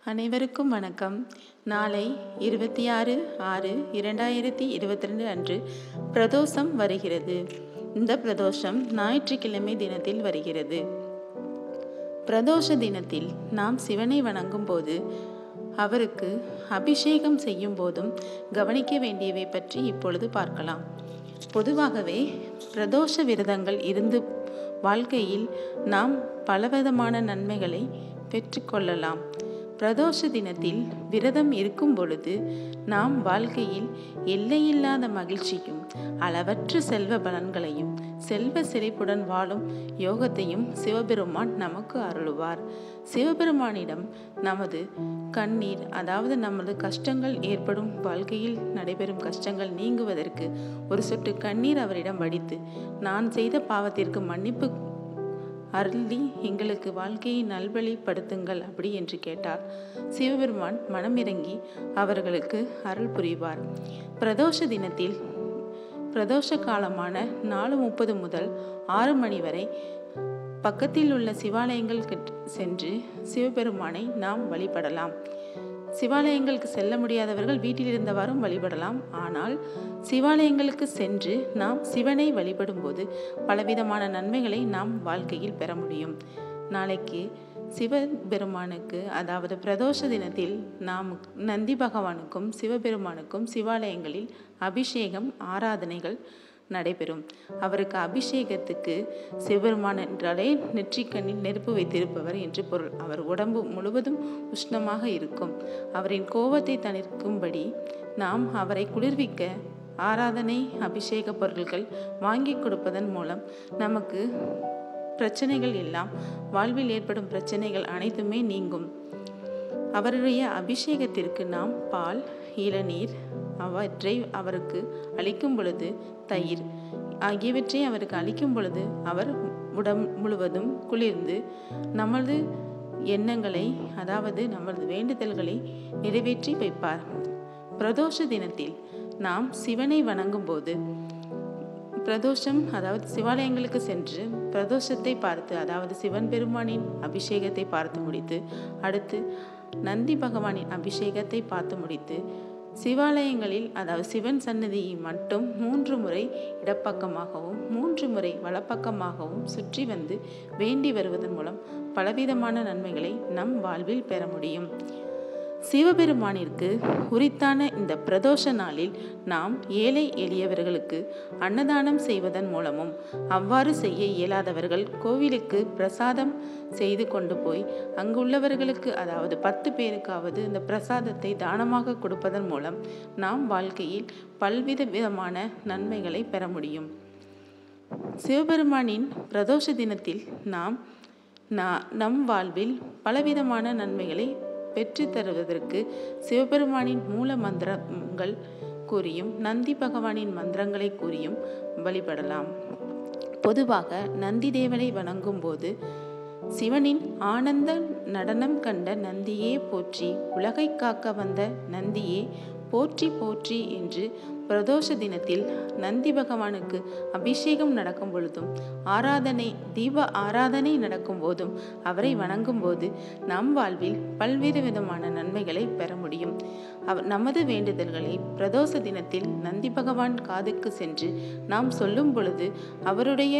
அனைவருக்கும் வணக்கம் நாளை இருபத்தி ஆறு ஆறு இரண்டாயிரத்தி இருபத்தி ரெண்டு அன்று பிரதோஷம் வருகிறது இந்த பிரதோஷம் ஞாயிற்றுக்கிழமை தினத்தில் வருகிறது பிரதோஷ தினத்தில் நாம் சிவனை வணங்கும் போது அவருக்கு அபிஷேகம் செய்யும் போதும் கவனிக்க வேண்டியவை பற்றி இப்பொழுது பார்க்கலாம் பொதுவாகவே பிரதோஷ விரதங்கள் இருந்து வாழ்க்கையில் நாம் பலவிதமான நன்மைகளை பெற்றுக்கொள்ளலாம் பிரதோஷ தினத்தில் விரதம் இருக்கும் பொழுது நாம் வாழ்க்கையில் எல்லையில்லாத மகிழ்ச்சியும் அளவற்ற செல்வ பலன்களையும் செல்வ செழிப்புடன் வாழும் யோகத்தையும் சிவபெருமான் நமக்கு அருளுவார் சிவபெருமானிடம் நமது கண்ணீர் அதாவது நமது கஷ்டங்கள் ஏற்படும் வாழ்க்கையில் நடைபெறும் கஷ்டங்கள் நீங்குவதற்கு ஒரு சொட்டு கண்ணீர் அவரிடம் வடித்து நான் செய்த பாவத்திற்கு மன்னிப்பு அருளி எங்களுக்கு வாழ்க்கையை நல்வழிப்படுத்துங்கள் அப்படி என்று கேட்டார் சிவபெருமான் மனமிறங்கி அவர்களுக்கு அருள் புரிவார் பிரதோஷ தினத்தில் பிரதோஷ காலமான நாலு முப்பது முதல் ஆறு மணி வரை பக்கத்தில் உள்ள சிவாலயங்கள் சென்று சிவபெருமானை நாம் வழிபடலாம் சிவாலயங்களுக்கு செல்ல முடியாதவர்கள் வீட்டில் இருந்தவாறும் வழிபடலாம் ஆனால் சிவாலயங்களுக்கு சென்று நாம் சிவனை வழிபடும்போது பலவிதமான நன்மைகளை நாம் வாழ்க்கையில் பெற முடியும் நாளைக்கு சிவபெருமானுக்கு அதாவது பிரதோஷ தினத்தில் நாம் நந்தி பகவானுக்கும் சிவபெருமானுக்கும் சிவாலயங்களில் அபிஷேகம் ஆராதனைகள் நடைபெறும் அவருக்கு அபிஷேகத்துக்கு சிவபெருமான் என்றாலே நெற்றிக்கண்ணில் நெருப்பு வைத்திருப்பவர் என்று பொருள் அவர் உடம்பு முழுவதும் உஷ்ணமாக இருக்கும் அவரின் கோபத்தை தணிர்க்கும்படி நாம் அவரை குளிர்விக்க ஆராதனை அபிஷேக பொருட்கள் வாங்கி கொடுப்பதன் மூலம் நமக்கு பிரச்சனைகள் எல்லாம் வாழ்வில் ஏற்படும் பிரச்சனைகள் அனைத்துமே நீங்கும் அவருடைய அபிஷேகத்திற்கு நாம் பால் இளநீர் அவற்றை அவருக்கு அளிக்கும் பொழுது தயிர் ஆகியவற்றை அவருக்கு அளிக்கும் பொழுது அவர் உடம் முழுவதும் குளிர்ந்து நமது எண்ணங்களை அதாவது நமது வேண்டுதல்களை நிறைவேற்றி வைப்பார் பிரதோஷ தினத்தில் நாம் சிவனை வணங்கும் போது பிரதோஷம் அதாவது சிவாலயங்களுக்கு சென்று பிரதோஷத்தை பார்த்து அதாவது சிவன் பெருமானின் அபிஷேகத்தை பார்த்து முடித்து அடுத்து நந்தி பகவானின் அபிஷேகத்தை பார்த்து முடித்து சிவாலயங்களில் அதாவது சிவன் சன்னதியை மட்டும் மூன்று முறை இடப்பக்கமாகவும் மூன்று முறை வலப்பக்கமாகவும் சுற்றி வந்து வேண்டி வருவதன் மூலம் பலவிதமான நன்மைகளை நம் வாழ்வில் பெற முடியும் சிவபெருமானிற்கு உரித்தான இந்த பிரதோஷ நாளில் நாம் ஏழை எளியவர்களுக்கு அன்னதானம் செய்வதன் மூலமும் அவ்வாறு செய்ய இயலாதவர்கள் கோவிலுக்கு பிரசாதம் செய்து கொண்டு போய் அங்குள்ளவர்களுக்கு அதாவது பத்து பேருக்காவது இந்த பிரசாதத்தை தானமாக கொடுப்பதன் மூலம் நாம் வாழ்க்கையில் பல்வித விதமான நன்மைகளை பெற முடியும் சிவபெருமானின் பிரதோஷ தினத்தில் நாம் நம் வாழ்வில் பலவிதமான நன்மைகளை பெற்று தருவதற்கு சிவபெருமானின் மூல மந்திரங்கள் கூறியும் நந்தி பகவானின் மந்திரங்களை கூறியும் வழிபடலாம் பொதுவாக நந்தி தேவனை வணங்கும் போது சிவனின் ஆனந்த நடனம் கண்ட நந்தியே போற்றி உலகை காக்க வந்த நந்தியே போற்றி போற்றி என்று பிரதோஷ தினத்தில் நந்தி பகவானுக்கு அபிஷேகம் நடக்கும் பொழுதும் ஆராதனை தீப ஆராதனை நடக்கும் போதும் அவரை வணங்கும் போது நம் வாழ்வில் பல்வேறு விதமான நன்மைகளை பெற முடியும் அவ நமது வேண்டுதல்களை பிரதோஷ தினத்தில் நந்தி பகவான் காதுக்கு சென்று நாம் சொல்லும் பொழுது அவருடைய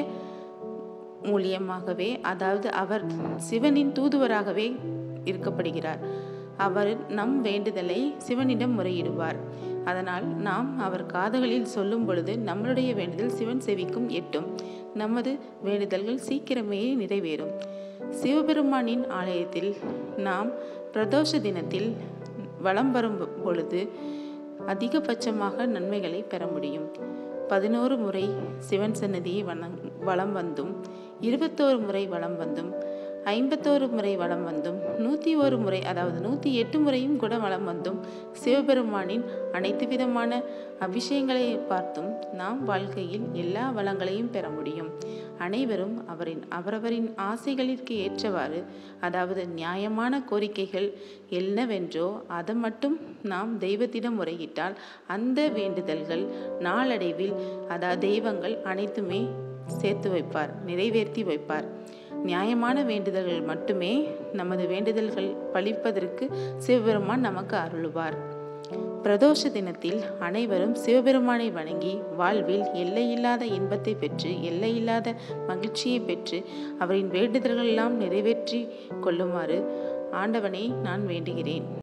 மூலியமாகவே அதாவது அவர் சிவனின் தூதுவராகவே இருக்கப்படுகிறார் அவர் நம் வேண்டுதலை சிவனிடம் முறையிடுவார் அதனால் நாம் அவர் காதுகளில் சொல்லும் பொழுது நம்மளுடைய வேண்டுதல் சிவன் செவிக்கும் எட்டும் நமது வேண்டுதல்கள் சீக்கிரமே நிறைவேறும் சிவபெருமானின் ஆலயத்தில் நாம் பிரதோஷ தினத்தில் வலம் வரும் பொழுது அதிகபட்சமாக நன்மைகளை பெற முடியும் பதினோரு முறை சிவன் சன்னதியை வனம் வலம் வந்தும் இருபத்தோரு முறை வலம் வந்தும் ஐம்பத்தோரு முறை வளம் வந்தும் நூற்றி ஒரு முறை அதாவது நூற்றி எட்டு முறையும் கூட வளம் வந்தும் சிவபெருமானின் அனைத்து விதமான அபிஷேகங்களை பார்த்தும் நாம் வாழ்க்கையில் எல்லா வளங்களையும் பெற முடியும் அனைவரும் அவரின் அவரவரின் ஆசைகளிற்கு ஏற்றவாறு அதாவது நியாயமான கோரிக்கைகள் என்னவென்றோ அதை மட்டும் நாம் தெய்வத்திடம் முறையிட்டால் அந்த வேண்டுதல்கள் நாளடைவில் அதாவது தெய்வங்கள் அனைத்துமே சேர்த்து வைப்பார் நிறைவேற்றி வைப்பார் நியாயமான வேண்டுதல்கள் மட்டுமே நமது வேண்டுதல்கள் பலிப்பதற்கு சிவபெருமான் நமக்கு அருளுவார் பிரதோஷ தினத்தில் அனைவரும் சிவபெருமானை வணங்கி வாழ்வில் எல்லையில்லாத இன்பத்தை பெற்று எல்லையில்லாத மகிழ்ச்சியை பெற்று அவரின் வேண்டுதல்களெல்லாம் நிறைவேற்றி கொள்ளுமாறு ஆண்டவனை நான் வேண்டுகிறேன்